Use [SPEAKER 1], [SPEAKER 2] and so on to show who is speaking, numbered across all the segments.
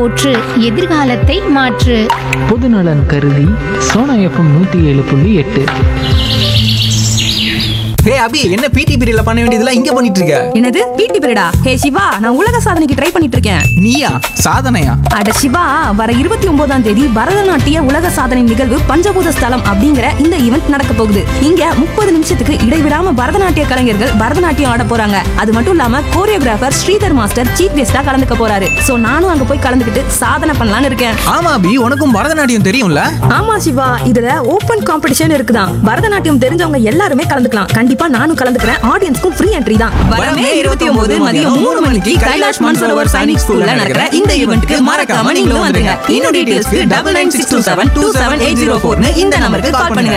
[SPEAKER 1] போற்று எதிர்காலத்தை மாற்று
[SPEAKER 2] பொதுநலன் கருதி சோனா எஃப்எம் நூற்றி ஏழு புள்ளி எட்டு
[SPEAKER 3] ஹே அபி என்ன பிடி பீரியட்ல பண்ண வேண்டியதெல்லாம் இங்க பண்ணிட்டு இருக்க
[SPEAKER 4] என்னது பிடி பீரியடா ஹே சிவா நான் உலக சாதனைக்கு ட்ரை பண்ணிட்டு இருக்கேன்
[SPEAKER 3] நீயா சாதனையா
[SPEAKER 4] அட சிவா வர இருபத்தி ஒன்பதாம் தேதி பரதநாட்டிய உலக சாதனை நிகழ்வு பஞ்சபூத ஸ்தலம் அப்படிங்கிற இந்த ஈவெண்ட் நடக்க போகுது இங்க முப்பது நிமிஷத்துக்கு இடைவிடாம பரதநாட்டிய கலைஞர்கள் பரதநாட்டியம் ஆட போறாங்க அது மட்டும் இல்லாம கோரியோகிராஃபர் ஸ்ரீதர் மாஸ்டர் சீஃப் கெஸ்டா கலந்துக்க போறாரு சோ நானும் அங்க போய் கலந்துக்கிட்டு சாதனை பண்ணலாம்னு இருக்கேன்
[SPEAKER 3] ஆமா அபி உனக்கும் பரதநாட்டியம் தெரியும்ல
[SPEAKER 4] ஆமா சிவா இதுல ஓபன் காம்படிஷன் இருக்குதான் பரதநாட்டியம் தெரிஞ்சவங்க எல்லாருமே கலந்துக்கலாம் கண்டிப்பா நானும் கலந்துக்கிறேன் ஆடியன்ஸ்க்கும் ஃப்ரீ என்ட்ரி தான் வரமே இருபத்தி ஒன்பது மதியம் மூணு மணிக்கு கைலாஷ் மான்சரோவர் சைனிக் ஸ்கூல்ல நடக்கிற இந்த ஈவெண்ட்க்கு மறக்காம நீங்களும் வந்துருங்க இன்னும் டீடைல்ஸ்க்கு double nine six two seven two seven eight zero ஃபோர்னு இந்த நம்பருக்கு கால் பண்ணுங்க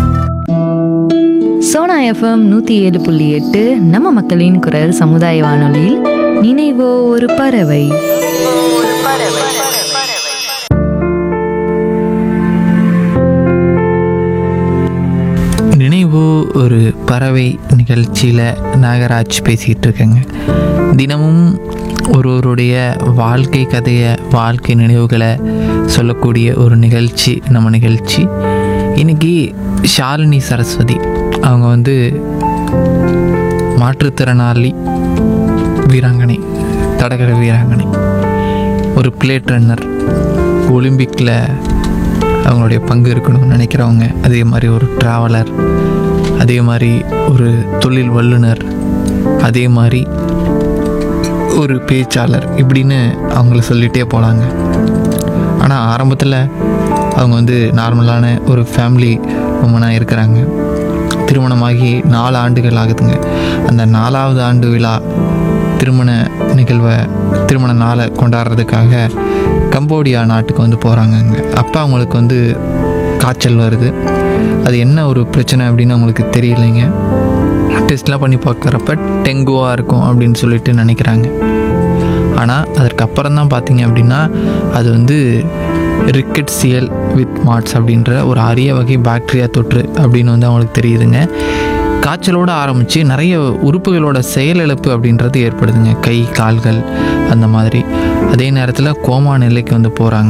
[SPEAKER 5] சோனா எஃப்எம் நூற்றி ஏழு புள்ளி எட்டு நம்ம மக்களின் குரல் சமுதாய வானொலியில் நினைவோ ஒரு பறவை
[SPEAKER 2] நினைவு ஒரு பறவை நிகழ்ச்சியில் நாகராஜ் பேசிகிட்டு இருக்கேங்க தினமும் ஒருவருடைய வாழ்க்கை கதையை வாழ்க்கை நினைவுகளை சொல்லக்கூடிய ஒரு நிகழ்ச்சி நம்ம நிகழ்ச்சி இன்னைக்கு ஷாலினி சரஸ்வதி அவங்க வந்து மாற்றுத்திறனாளி வீராங்கனை தடகள வீராங்கனை ஒரு பிளேட் ரன்னர் ஒலிம்பிக்கில் அவங்களுடைய பங்கு இருக்கணும்னு நினைக்கிறவங்க அதே மாதிரி ஒரு ட்ராவலர் அதே மாதிரி ஒரு தொழில் வல்லுனர் அதே மாதிரி ஒரு பேச்சாளர் இப்படின்னு அவங்கள சொல்லிகிட்டே போகலாங்க ஆனால் ஆரம்பத்தில் அவங்க வந்து நார்மலான ஒரு ஃபேமிலி உமனாக இருக்கிறாங்க திருமணமாகி நாலு ஆண்டுகள் ஆகுதுங்க அந்த நாலாவது ஆண்டு விழா திருமண நிகழ்வை திருமண நாளை கொண்டாடுறதுக்காக கம்போடியா நாட்டுக்கு வந்து போகிறாங்கங்க அப்போ அவங்களுக்கு வந்து காய்ச்சல் வருது அது என்ன ஒரு பிரச்சனை அப்படின்னு அவங்களுக்கு தெரியலைங்க டெஸ்ட்லாம் பண்ணி பார்க்குறப்ப டெங்குவாக இருக்கும் அப்படின்னு சொல்லிட்டு நினைக்கிறாங்க ஆனால் அதற்கப்புறம் தான் பார்த்தீங்க அப்படின்னா அது வந்து ரிக்கெட்சியல் வித் மாட்ஸ் அப்படின்ற ஒரு அரிய வகை பாக்டீரியா தொற்று அப்படின்னு வந்து அவங்களுக்கு தெரியுதுங்க காய்ச்சலோடு ஆரம்பித்து நிறைய உறுப்புகளோட செயலிழப்பு அப்படின்றது ஏற்படுதுங்க கை கால்கள் அந்த மாதிரி அதே நேரத்தில் கோமா நிலைக்கு வந்து போகிறாங்க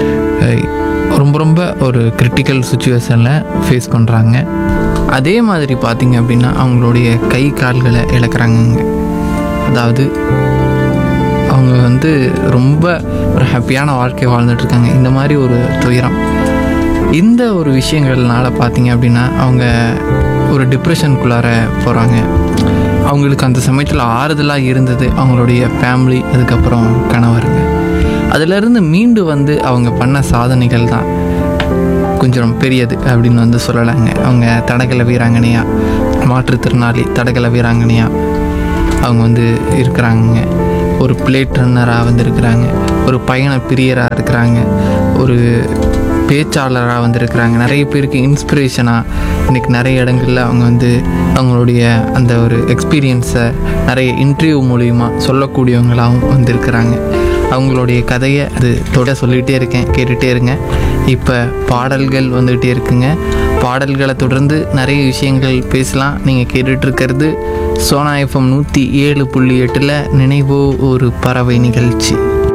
[SPEAKER 2] ரொம்ப ரொம்ப ஒரு கிரிட்டிக்கல் சுச்சுவேஷனில் ஃபேஸ் பண்ணுறாங்க அதே மாதிரி பார்த்தீங்க அப்படின்னா அவங்களுடைய கை கால்களை இழக்கிறாங்கங்க அதாவது அவங்க வந்து ரொம்ப ஒரு ஹாப்பியான வாழ்க்கை வாழ்ந்துட்டு இருக்காங்க இந்த மாதிரி ஒரு துயரம் இந்த ஒரு விஷயங்கள்னால பார்த்தீங்க அப்படின்னா அவங்க ஒரு டிப்ரெஷனுக்குள்ளார போகிறாங்க அவங்களுக்கு அந்த சமயத்தில் ஆறுதலாக இருந்தது அவங்களுடைய ஃபேமிலி அதுக்கப்புறம் கணவருங்க அதிலிருந்து மீண்டு வந்து அவங்க பண்ண சாதனைகள் தான் கொஞ்சம் பெரியது அப்படின்னு வந்து சொல்லலாங்க அவங்க தடகள வீராங்கனையா மாற்றுத்திறனாளி தடகள வீராங்கனையா அவங்க வந்து இருக்கிறாங்க ஒரு பிளேட் ரன்னராக வந்து இருக்கிறாங்க ஒரு பயண பிரியராக இருக்கிறாங்க ஒரு பேச்சாளராக வந்திருக்கிறாங்க நிறைய பேருக்கு இன்ஸ்பிரேஷனாக இன்றைக்கி நிறைய இடங்களில் அவங்க வந்து அவங்களுடைய அந்த ஒரு எக்ஸ்பீரியன்ஸை நிறைய இன்டர்வியூ மூலிமா சொல்லக்கூடியவங்களாகவும் வந்திருக்கிறாங்க அவங்களுடைய கதையை அது தொட சொல்லிகிட்டே இருக்கேன் கேட்டுகிட்டே இருங்க இப்போ பாடல்கள் வந்துகிட்டே இருக்குங்க பாடல்களை தொடர்ந்து நிறைய விஷயங்கள் பேசலாம் நீங்கள் கேட்டுட்டு இருக்கிறது சோனா எஃப்எம் நூற்றி ஏழு புள்ளி எட்டில் நினைவோ ஒரு பறவை நிகழ்ச்சி